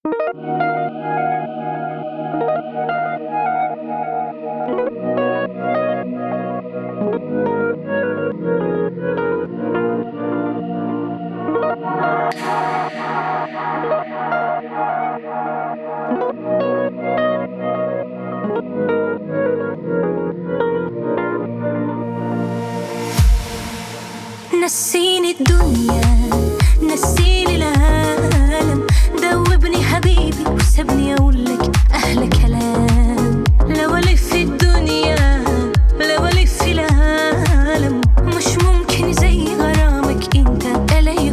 نسيني الدنيا نسيني العالم دوبني حبيبي وسابني اقولك احلى كلام لو الف في الدنيا لو الف في العالم مش ممكن زي غرامك انت الاقي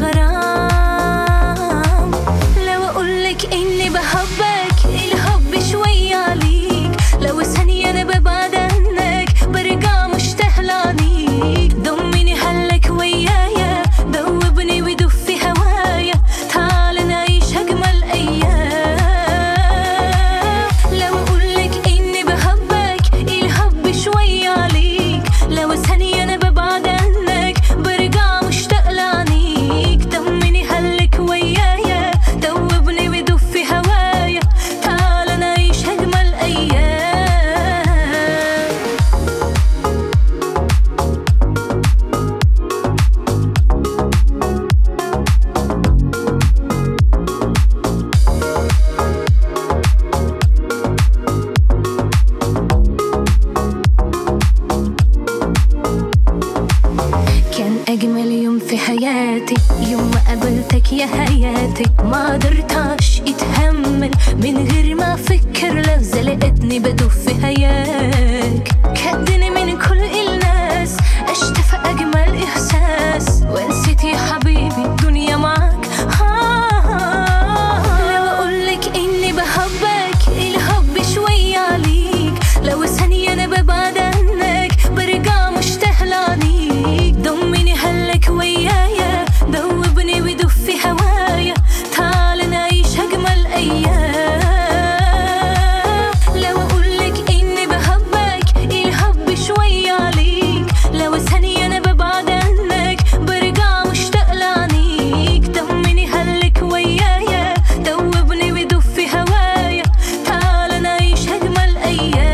غرام لو اقولك اني بحبك الحب شوية عليك لو ثانية انا ببعد عنك برجع مشتاق لعنيك ضمني حلك ويايا دوبني ودوب في هوايا تعال نعيش اجمل ايام لو اقولك اني بحبك الحب شوية عليك لو ثانية انا ببعد عنك برجع مشتاق لعنيك طمني حلك ويايا دوبني ودوب في هوايا تعال نعيش اجمل ايام كان أجمل يوم في حياتي يوم ما قابلتك يا حياتي ما قدرتش اتحمل من غير ما افكر لحظة لقيتني بدوب في هياك كدني من كل الناس اشتفى اجمل احساس ونسيت يا حبيبي الدنيا معاك آه لو اقولك اني بحبك الحب شوية عليك لو ثانية انا ببعد عنك برجع مشتاق لعنيك ضمني حلك ويايا دوبني ودوب في هوايا تعال نعيش اجمل ايام لو اقولك اني بحبك الحب شوية عليك لو ثانية انا ببعد عنك برجع مشتاق لعنيك طمني حلك ويايا دوبني ودوب في هوايا تعال نعيش اجمل ايام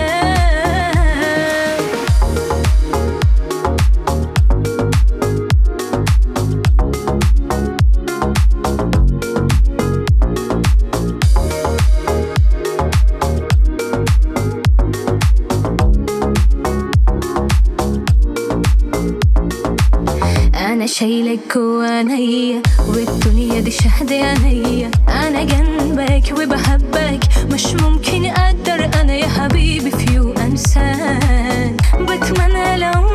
انا شايلك جوانيا والدنيا دي شهد عينيا انا جنبك وبحبك مش ممكن اقدر انا يا حبيبي في يوم انساك بتمنى لو